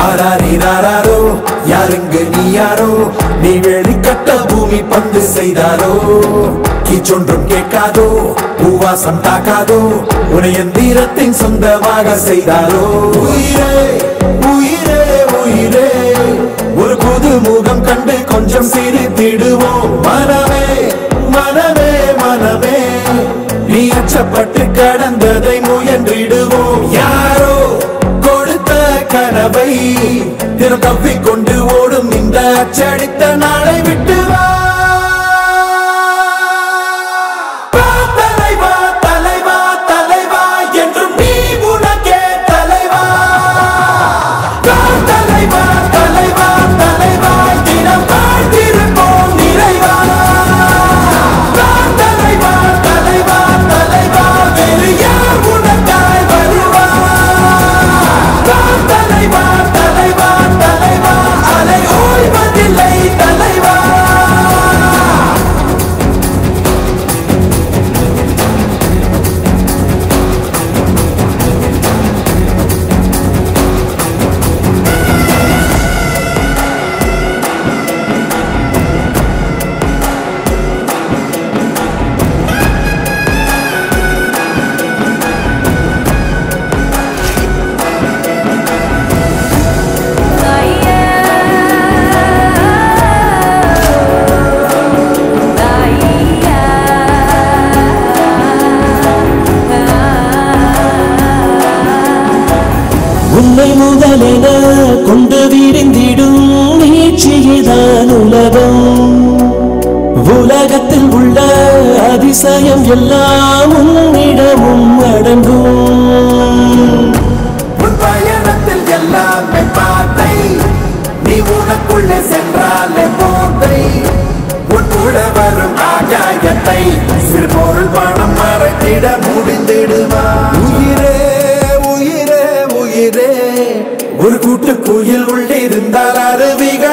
ஆராரிராரோ யாருங்க நீ யாரோ நீ வெளிக்கட்ட பூமி பந்து செய்தாரோ கீச்சொன்றும் கேட்காதோ பூவாசம் தாக்காதோ உன எந்திரத்தின் சொந்தமாக செய்தாரோ உயிரே உயிரே உயிரே ஒரு புது முகம் கண்டு கொஞ்சம் சிரித்திடுவோம் மனமே மனமே மனமே நீ அச்சப்பட்டு கடந்ததை முயன்றிடுவோம் யாரோ கொடுத்த கனவை தினம் தப்பிக்கொண்டு ஓடும் இந்த அச்சடித்த நாளை விட்டு வா வா, தலைவா, தலைவா, தலைவா, என்றும் நீ உனக்கே தலைவா. வா, தலைவா, தலைவா, தலைவா, தினம் வாழ்ந்திருப்போம் நிறைவா. வா, தலைவா, தலைவா, தலைவா, வேறு யார் உனக்காய் வருவா? வா, தலைவா, தலைவா, தலைவா, அலை ஓய்வதில்லை தலைவா உன்னை முதலென கொண்டு விரிந்திடும் நீட்சியேதான் உலகம் உலகத்தில் உள்ள அதிசயம் எல்லாம் உன்னிடமும் அடங்கும் உன் பயணத்தில் எல்லாமே பாதை நீ உனக்குள்ளே சென்றாலே போதை உன் கூட வரும் ஆகாயத்தை சிறு பொருள் பணம் மறைத்திட முடிந்திடுவா உயிரே உயிரே உயிரே ஒரு கூட்டு குயில் உள்ளிருந்தால் அருவிகள்